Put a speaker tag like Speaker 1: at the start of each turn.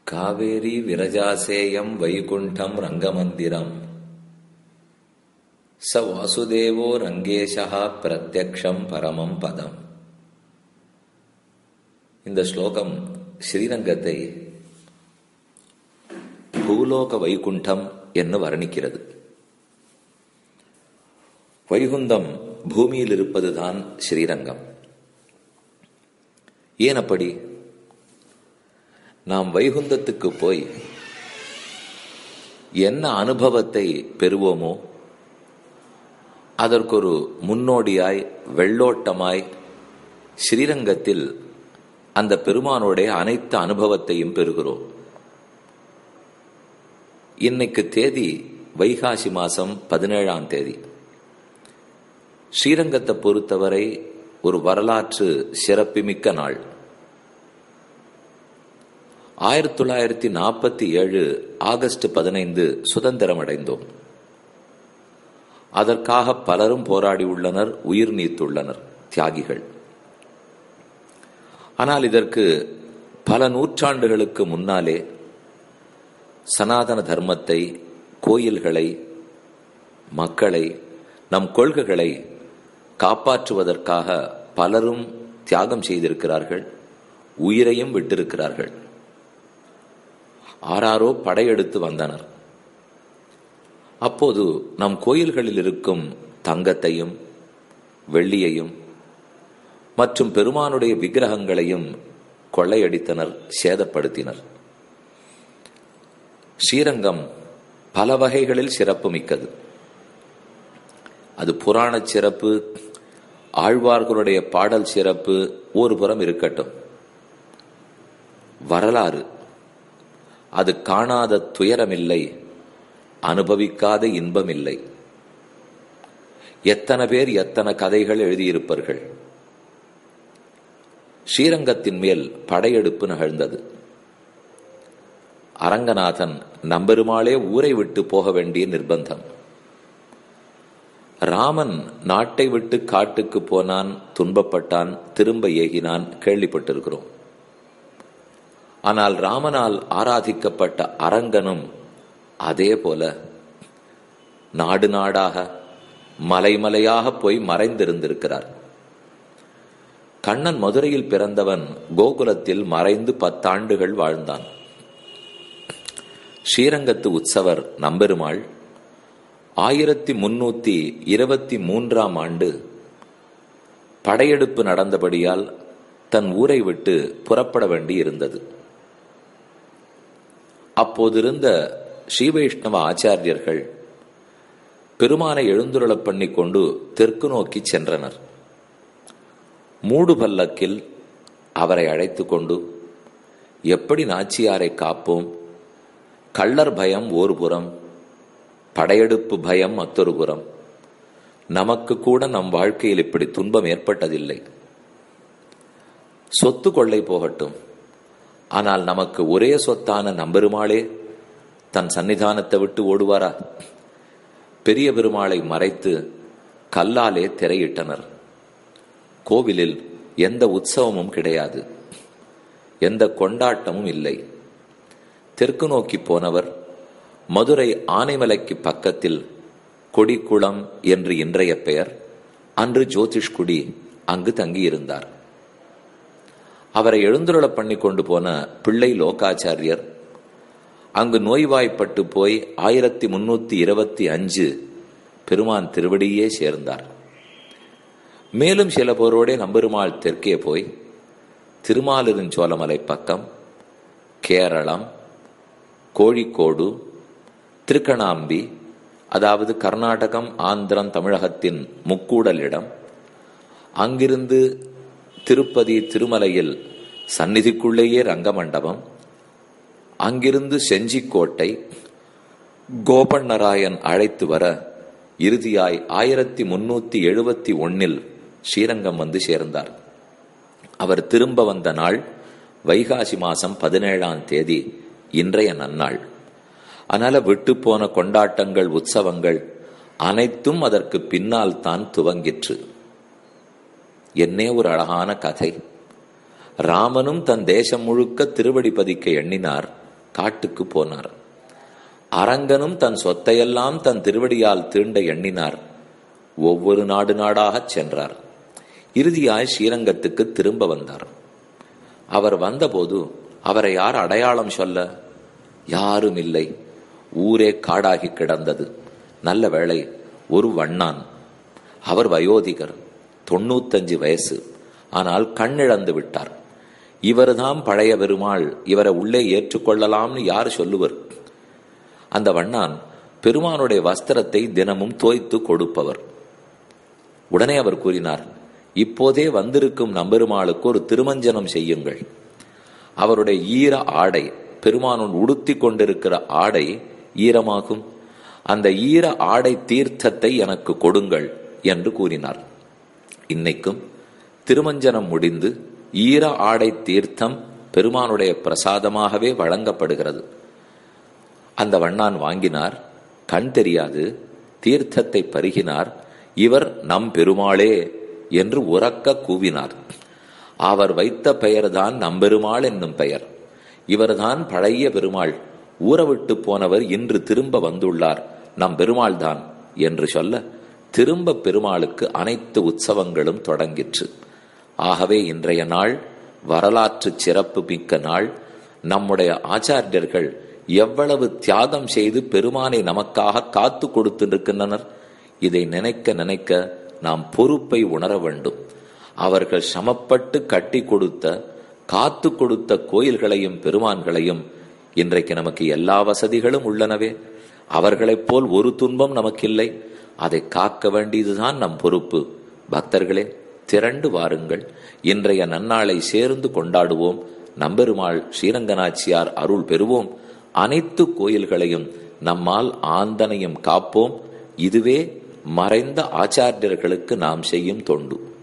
Speaker 1: காவேரி விரஜாசேயம் வைகுண்டம் ரங்கமந்திரம் ச வாசுதேவோ ரங்கேஷா பிரத்யக்ஷம் பரமம் பதம் இந்த ஸ்லோகம் ஸ்ரீரங்கத்தை பூலோக வைகுண்டம் என்று வர்ணிக்கிறது வைகுந்தம் பூமியில் இருப்பதுதான் ஸ்ரீரங்கம் ஏன் அப்படி நாம் வைகுந்தத்துக்கு போய் என்ன அனுபவத்தை பெறுவோமோ அதற்கொரு முன்னோடியாய் வெள்ளோட்டமாய் ஸ்ரீரங்கத்தில் அந்த பெருமானுடைய அனைத்து அனுபவத்தையும் பெறுகிறோம் இன்னைக்கு தேதி வைகாசி மாசம் பதினேழாம் தேதி ஸ்ரீரங்கத்தை பொறுத்தவரை ஒரு வரலாற்று சிறப்புமிக்க நாள் ஆயிரத்தி தொள்ளாயிரத்தி நாற்பத்தி ஏழு ஆகஸ்ட் பதினைந்து சுதந்திரம் அடைந்தோம் அதற்காக பலரும் போராடியுள்ளனர் உயிர் நீத்துள்ளனர் தியாகிகள் ஆனால் இதற்கு பல நூற்றாண்டுகளுக்கு முன்னாலே சனாதன தர்மத்தை கோயில்களை மக்களை நம் கொள்கைகளை காப்பாற்றுவதற்காக பலரும் தியாகம் செய்திருக்கிறார்கள் உயிரையும் விட்டிருக்கிறார்கள் ஆறாரோ படையெடுத்து வந்தனர் அப்போது நம் கோயில்களில் இருக்கும் தங்கத்தையும் வெள்ளியையும் மற்றும் பெருமானுடைய விக்கிரகங்களையும் கொள்ளையடித்தனர் சேதப்படுத்தினர் ஸ்ரீரங்கம் பல வகைகளில் சிறப்பு மிக்கது அது புராண சிறப்பு ஆழ்வார்களுடைய பாடல் சிறப்பு ஒரு புறம் இருக்கட்டும் வரலாறு அது காணாத துயரமில்லை அனுபவிக்காத இன்பமில்லை எத்தனை பேர் எத்தனை கதைகள் எழுதியிருப்பார்கள் ஸ்ரீரங்கத்தின் மேல் படையெடுப்பு நிகழ்ந்தது அரங்கநாதன் நம்பெருமாளே ஊரை விட்டு போக வேண்டிய நிர்பந்தம் ராமன் நாட்டை விட்டு காட்டுக்கு போனான் துன்பப்பட்டான் திரும்ப ஏகினான் கேள்விப்பட்டிருக்கிறோம் ஆனால் ராமனால் ஆராதிக்கப்பட்ட அரங்கனும் அதே போல நாடு நாடாக மலைமலையாக போய் மறைந்திருந்திருக்கிறார் கண்ணன் மதுரையில் பிறந்தவன் கோகுலத்தில் மறைந்து பத்தாண்டுகள் வாழ்ந்தான் ஸ்ரீரங்கத்து உற்சவர் நம்பெருமாள் ஆயிரத்தி முன்னூத்தி இருபத்தி மூன்றாம் ஆண்டு படையெடுப்பு நடந்தபடியால் தன் ஊரை விட்டு புறப்பட வேண்டி இருந்தது அப்போதிருந்த ஸ்ரீவைஷ்ணவ ஆச்சாரியர்கள் பெருமானை எழுந்துருளப் பண்ணி கொண்டு தெற்கு நோக்கி சென்றனர் மூடு பல்லக்கில் அவரை அழைத்து கொண்டு எப்படி நாச்சியாரை காப்போம் கள்ளர் பயம் ஒரு புறம் படையெடுப்பு பயம் மற்றொரு புறம் நமக்கு கூட நம் வாழ்க்கையில் இப்படி துன்பம் ஏற்பட்டதில்லை சொத்து கொள்ளை போகட்டும் ஆனால் நமக்கு ஒரே சொத்தான நம்பெருமாளே தன் சன்னிதானத்தை விட்டு ஓடுவாரா பெரிய பெருமாளை மறைத்து கல்லாலே திரையிட்டனர் கோவிலில் எந்த உற்சவமும் கிடையாது எந்த கொண்டாட்டமும் இல்லை தெற்கு நோக்கி போனவர் மதுரை ஆனைமலைக்கு பக்கத்தில் கொடிக்குளம் என்று இன்றைய பெயர் அன்று ஜோதிஷ்குடி அங்கு தங்கியிருந்தார் அவரை எழுந்துருள பண்ணி கொண்டு போன பிள்ளை லோகாச்சாரியர் அங்கு நோய்வாய்ப்பட்டு போய் ஆயிரத்தி முன்னூத்தி இருபத்தி அஞ்சு பெருமான் திருவடியே சேர்ந்தார் மேலும் சில பேரோட நம்பெருமாள் தெற்கே போய் திருமாலிருஞ்சோலமலை பக்கம் கேரளம் கோழிக்கோடு திருக்கணாம்பி அதாவது கர்நாடகம் ஆந்திரம் தமிழகத்தின் முக்கூடல் இடம் அங்கிருந்து திருப்பதி திருமலையில் சந்நிதிக்குள்ளேயே ரங்கமண்டபம் அங்கிருந்து செஞ்சிக்கோட்டை கோபண்ணராயன் அழைத்து வர இறுதியாய் ஆயிரத்தி முன்னூத்தி எழுபத்தி ஒன்னில் ஸ்ரீரங்கம் வந்து சேர்ந்தார் அவர் திரும்ப வந்த நாள் வைகாசி மாசம் பதினேழாம் தேதி இன்றைய நன்னாள் அதனால விட்டு போன கொண்டாட்டங்கள் உற்சவங்கள் அனைத்தும் அதற்கு பின்னால் தான் துவங்கிற்று என்னே ஒரு அழகான கதை ராமனும் தன் தேசம் முழுக்க திருவடி பதிக்க எண்ணினார் காட்டுக்கு போனார் அரங்கனும் தன் சொத்தையெல்லாம் தன் திருவடியால் தீண்ட எண்ணினார் ஒவ்வொரு நாடு நாடாகச் சென்றார் இறுதியாய் ஸ்ரீரங்கத்துக்கு திரும்ப வந்தார் அவர் வந்தபோது அவரை யார் அடையாளம் சொல்ல யாரும் இல்லை ஊரே காடாகி கிடந்தது நல்ல வேளை ஒரு வண்ணான் அவர் வயோதிகர் தொண்ணூத்தஞ்சு வயசு ஆனால் கண்ணிழந்து விட்டார் இவர்தான் பழைய பெருமாள் இவரை உள்ளே ஏற்றுக்கொள்ளலாம்னு யார் சொல்லுவர் அந்த வண்ணான் பெருமானுடைய வஸ்திரத்தை தினமும் தோய்த்து கொடுப்பவர் உடனே அவர் கூறினார் இப்போதே வந்திருக்கும் நம்பெருமாளுக்கு ஒரு திருமஞ்சனம் செய்யுங்கள் அவருடைய ஈர ஆடை பெருமானுன் உடுத்தி கொண்டிருக்கிற ஆடை ஈரமாகும் அந்த ஈர ஆடை தீர்த்தத்தை எனக்கு கொடுங்கள் என்று கூறினார் இன்னைக்கும் திருமஞ்சனம் முடிந்து ஈர ஆடை தீர்த்தம் பெருமானுடைய பிரசாதமாகவே வழங்கப்படுகிறது அந்த வண்ணான் வாங்கினார் கண் தெரியாது தீர்த்தத்தை பருகினார் இவர் நம் பெருமாளே என்று உறக்க கூவினார் அவர் வைத்த பெயர்தான் நம்பெருமாள் என்னும் பெயர் இவர்தான் பழைய பெருமாள் ஊறவிட்டு போனவர் இன்று திரும்ப வந்துள்ளார் நம் பெருமாள் தான் என்று சொல்ல திரும்ப பெருமாளுக்கு அனைத்து உற்சவங்களும் தொடங்கிற்று ஆகவே இன்றைய நாள் வரலாற்று சிறப்பு மிக்க நாள் நம்முடைய ஆச்சாரியர்கள் எவ்வளவு தியாகம் செய்து பெருமானை நமக்காக காத்து கொடுத்திருக்கின்றனர் இதை நினைக்க நினைக்க நாம் பொறுப்பை உணர வேண்டும் அவர்கள் சமப்பட்டு கட்டி கொடுத்த காத்து கொடுத்த கோயில்களையும் பெருமான்களையும் இன்றைக்கு நமக்கு எல்லா வசதிகளும் உள்ளனவே அவர்களைப் போல் ஒரு துன்பம் நமக்கில்லை அதை காக்க வேண்டியதுதான் நம் பொறுப்பு பக்தர்களே திரண்டு வாருங்கள் இன்றைய நன்னாளை சேர்ந்து கொண்டாடுவோம் நம்பெருமாள் ஸ்ரீரங்கநாச்சியார் அருள் பெறுவோம் அனைத்து கோயில்களையும் நம்மால் ஆந்தனையும் காப்போம் இதுவே மறைந்த ஆச்சாரியர்களுக்கு நாம் செய்யும் தொண்டு